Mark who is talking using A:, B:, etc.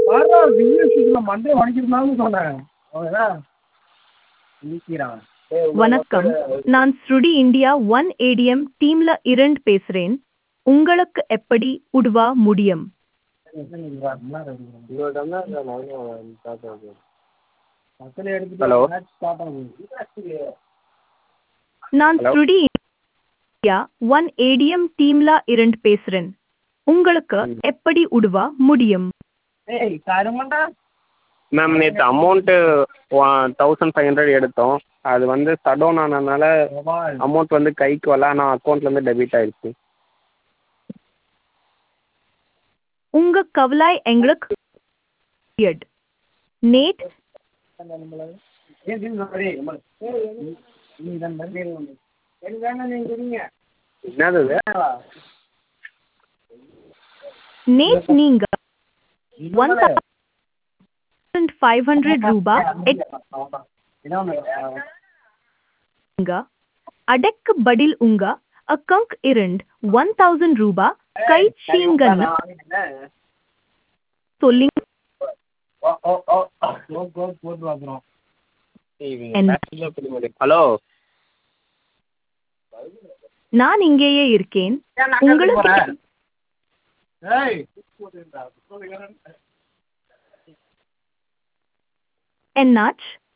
A: ஆறா யூனிவர்சிட்டியில் மண்டே உடைக்கிறதுனாலும் சொன்னேன் அவன் நீக்கிறான்
B: வணக்கம் நான் ஸ்ருடி இந்தியா ஒன் ஏடிஎம் டீம்ல இருந்து பேசுறேன் உங்களுக்கு எப்படி உதவ முடியும்
A: ஹலோ
B: நான் ஸ்ருடி இந்தியா ஒன் ஏடிஎம் டீம்ல இருந்து பேசுறேன் உங்களுக்கு எப்படி உதவ முடியும்
A: ஏய் கருமண்டா
C: மேம் நேற்று அமௌண்ட்டு தௌசண்ட் ஃபைவ் ஹண்ட்ரட் எடுத்தோம் அது வந்து சடவுன் ஆனதுனால அமௌண்ட் வந்து கைக்கு வரல ஆனால் அக்கௌண்ட்லேருந்து டெபிட் ஆயிடுச்சு
B: உங்க கவலை எங்களுக்கு புரியுது. நேட்
C: என்னது இது
B: நேட் நீங்க ஒன் தௌசண்ட் ஃபைவ் ஹண்ட்ரட் ரூபாய் எடுங்க அடக்கு பதில் உங்க அக்கவுண்ட் இருந்து ஒன் தௌசண்ட் ரூபாய் கை சீங்கன்னு சொல்லிங்க என்ன?
C: ஹலோ
B: நான் இங்கேயே இருக்கேன் உங்களுக்கு என்னாச்சு